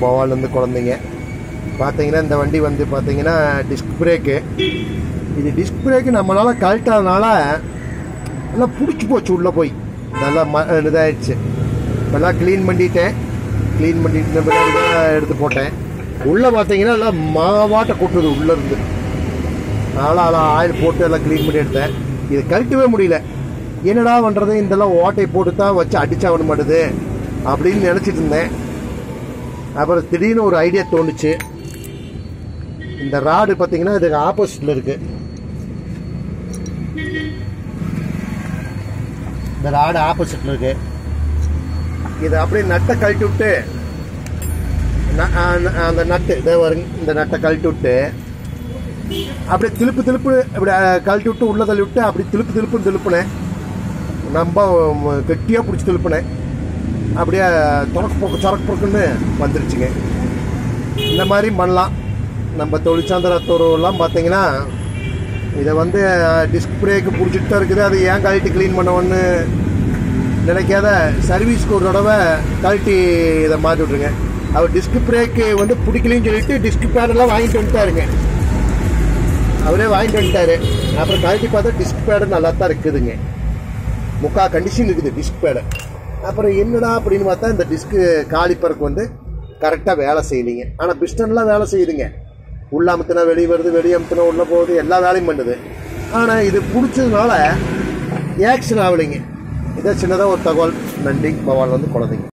பவால்லேருந்து குழந்தைங்க பார்த்தீங்கன்னா இந்த வண்டி வந்து பார்த்தீங்கன்னா டிஸ்க் பிரேக்கு இது டிஸ்க் பிரேக்கு நம்மளால் கழட்டாதனால நல்லா பிடிச்சி போச்சு உள்ளே போய் நல்லா ம இதாகிடுச்சு நல்லா க்ளீன் பண்ணிட்டேன் க்ளீன் பண்ணிட்டு பின்னாடி தான் எடுத்து போட்டேன் உள்ளே பார்த்தீங்கன்னா நல்லா மாவாட்ட கொட்டுது உள்ளேருந்து அதனால் அதில் ஆயில் போட்டு எல்லாம் க்ளீன் பண்ணி எடுத்தேன் இது கழட்டவே முடியல என்னடா பண்ணுறது இதெல்லாம் ஓட்டை போட்டு தான் வச்சு அடிச்சாகணும் மாட்டுது அப்படின்னு நினச்சிட்டு இருந்தேன் அப்புறம் திடீர்னு ஒரு ஐடியா தோணுச்சு இந்த ராடு பார்த்தீங்கன்னா இதுக்கு ஆப்போசிட்டில் இருக்கு இந்த ராடு ஆப்போசிட்டில் இருக்கு இது அப்படியே நட்டை கழட்டி விட்டு ந- ஆ, ந- அந்த நட்டு இதோ வருங்க இந்த நட்டை கழட்டி விட்டு அப்படியே திருப்பு திருப்பு இப்படி அஹ், கழட்டி விட்டு உள்ள தள்ளி விட்டு அப்படி திருப்பு திருப்புன்னு திருப்புனேன் ரொம்ப கெட்டியாக பிடிச்சி திருப்புனேன் அப்படியே தொடக்கு போக்கு சரக்கு போக்குன்னு வந்துருச்சுங்க இந்த மாதிரி பண்ணலாம் நம்ம தொழிற்சாந்திரத்தோரெல்லாம் பார்த்தீங்கன்னா இதை வந்து டிஸ்க் பிரேக்கு பிடிச்சிட்டு தான் இருக்குது அது ஏன் கழட்டி க்ளீன் பண்ணவொன்னு நினைக்காத சர்வீஸ்க்கு ஒரு தடவை கழட்டி இதை மாற்றி விட்ருங்க அவர் டிஸ்க் பிரேக்கு வந்து பிடிக்கலன்னு சொல்லிட்டு டிஸ்க் பேடெல்லாம் வாங்கிட்டு வந்துட்டாருங்க அவரே வாங்கிட்டு வந்துட்டாரு அப்புறம் கழட்டி பார்த்தா டிஸ்க் பேடு நல்லா தான் இருக்குதுங்க முக்கா கண்டிஷன் இருக்குது டிஸ்க் பேடு அப்புறம் என்னடா அப்படின்னு பார்த்தா இந்த டிஸ்க்கு காலிப்பருக்கு வந்து கரெக்டாக வேலை செய்யலைங்க ஆனால் பிஸ்டன்லாம் வேலை செய்யுதுங்க உள்ள அமுத்தினா வெளியே வருது வெளியே அமுத்தினா உள்ள போகுது எல்லா வேலையும் பண்ணுது ஆனால் இது பிடிச்சதுனால ஆக்ஷன் ஆகலைங்க இதை சின்னதாக ஒரு தகவல் நன்றி பவால் வந்து குழந்தைங்க